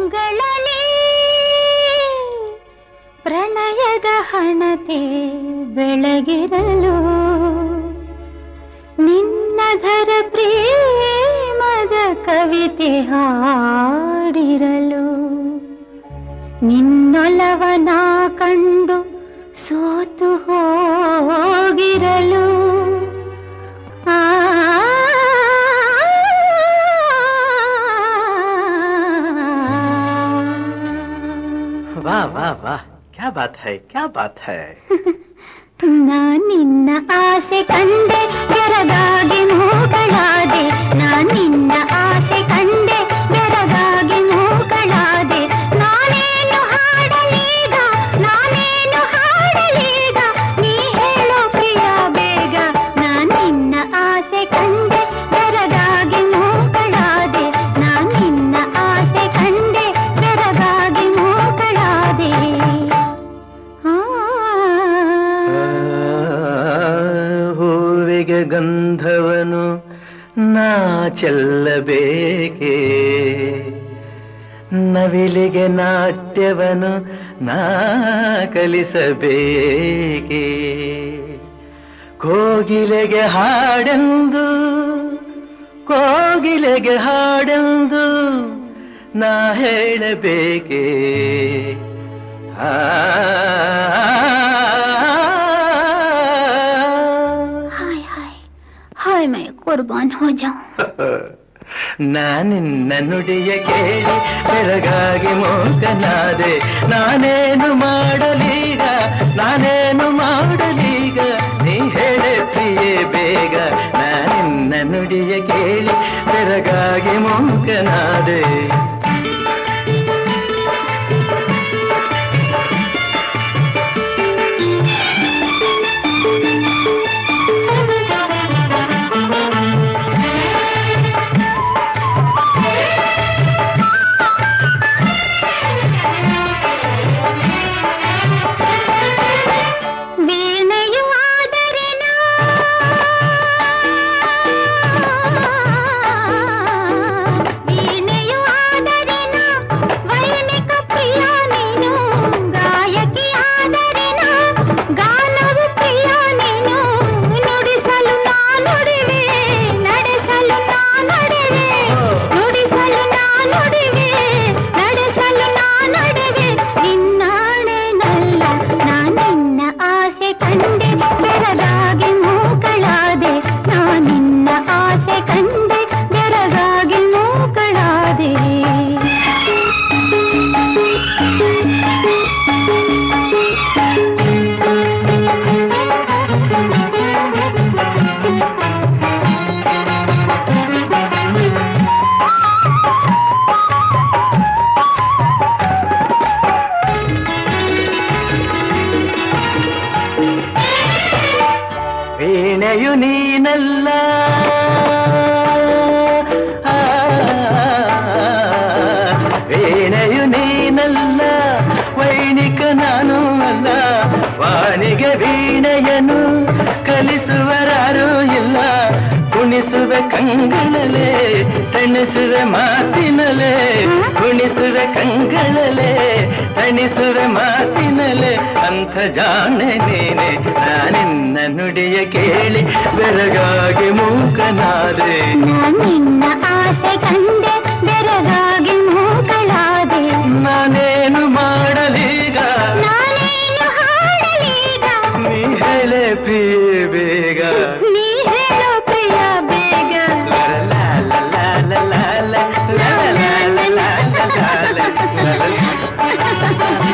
ಕಂಗಳಲ್ಲಿ ಪ್ರಣಯದ ಹಣತೆ ಬೆಳಗಿರಲು ನಿನ್ನಧರ ಪ್ರೇಮದ ಕವಿತೆ ಹಾಡಿರಲು ನಿನ್ನೊಲವನ ಕಂಡು ಸೋತು ಹೋಗಿರಲು ಆ वाह वाह वाह क्या बात है क्या बात है ನಾ ನಿನ್ನ ಆಸೆ ಕಂಡೆ ಬೆರಗಾಗಿ ಮೂಗಳಾದೆ ನಾ ನಿನ್ನ ಆಸೆ ಕಂಡೆ ಬೆರಗಾಗಿ ಮೂಗಳಾದೆ ನಾನೇನು ಹಾಡಲೀಗ ನಾನೇನು ಹಾಡಲೀಗ ನೀ ಹೇಳೋ ಪ್ರಿಯ ಬೇಗ ನಾ ನಿನ್ನ ಆಸೆ ಕಂಡೆ ಬೆರಗಾಗಿ ಮೂಗಳಾದೆ ನಾ ನಿನ್ನ ಆಸೆ ಕಂಡೆ ಬೆರಗಾಗಿ ಮೂಗಳಾದೆ ಆ ಹೂವಿಗೆ ಗಂಧವನು ನಾ ಚೆಲ್ಲಬೇಕೆ ನವಿಲಿಗೆ ನಾಟ್ಯವನು ನಾ ಕಲಿಸಬೇಕೆ ಕೋಗಿಲೆಗೆ ಹಾಡೆಂದು ಕೋಗಿಲೆಗೆ ಹಾಡೆಂದು ನಾ ಹೇಳಬೇಕೆ ಆ हाय हाय हाय मैं कुर्बान हो जाऊं ನಾನಿನ್ನ ನುಡಿಯ ಕೇಳಿ ಬೆಳಗಾಗಿ ಮೂಕನಾದೆ ನಾನೇನು ಮಾಡಲೀಗ ನಾನೇನು ಮಾಡಲೀಗ ನೀ ಹೇಳೆ ಪ್ರಿಯೆ ಬೇಗ ನಾನಿನ್ನ ನುಡಿಯ ಕೇಳಿ ಬೆಳಗಾಗಿ ಮೂಕನಾದೆ ವೀಣೆಯು ಆದರೆ ನಾ ವೀಣೆಯು ಆದರೆ ನಾ ವೈಣಿಕ ಪ್ರಿಯ ನೀನು ಗಾಯಕಿ ಆದರೆ ನಾ ಗಾನವು ಪ್ರಿಯ ನೀನು ನುಡಿಸಲು ನಾ ನುಡಿವೆ ನಡೆಸಲು ನಾ ನಡೆವೆ ನುಡಿಸಲು ನಾ ನುಡಿವೆ ನಡೆಸಲು ನಾ ನಡೆವೆ ನಿನ್ನಾಣೆನಲ್ಲ ನಾ ನಿನ್ನ ಆಸೆ ಕಂಡೆ ಬೆರಗಾಗಿ ಮೂಗಳಾದೆ ನಾ ನಿನ್ನ ಆಸೆ ಕಂಡೆ ಬೆರಗಾಗಿ ಮೂಗಳಾದೆ ವೀಣೆಯು ನೀನಲ್ಲ ಆ, ವೀಣೆಯು ನೀನಲ್ಲ ವೈಣಿಕ ನಾನು ಅಲ್ಲ ವಾಣಿಗೆ ವೀಣೆಯನು ಕಲಿಸುವರಾರೂ ಇಲ್ಲ ಕುಣಿಸುವೆ ಕಂಗಳಲೆ ತಣಿಸುವೆ ಮಾತಿನಲೆ ಕುಣಿಸುವೆ ಕಂಗಳಲೆ ತಣಿಸುವೆ ಮಾತಿನಲೆ ಅಂಥ ಜಾಣೆ ನೀನೆ ನಾನಿನ್ನ ನುಡಿಯ ಕೇಳಿ ಬೆರಗಾಗಿ ಮೂಕನಾದೆ ನಾ ನಿನ್ನ ಆಸೆ ಕಂಡೆ ಬೆರಗಾಗಿ ಮೂಗಳಾದೆ ನಾನೇನು ಮಾಡಲೀಗ ನಾನೇನು ಹಾಡಲೀಗ ನೀ ಹೇಳೆ ಪ್ರಿಯೆ ಬೇಗ ನೀ ಹೇಳೋ ಪ್ರಿಯ ಬೇಗ ಲಾ ಲಾ ಲಾ ಲಾ ಲಾ ಲಾ ಲಾ ಲಾ ಲಾ ಲಾ ಲಾ ಲಾ ಲಾ ಲಾ ಲಾ.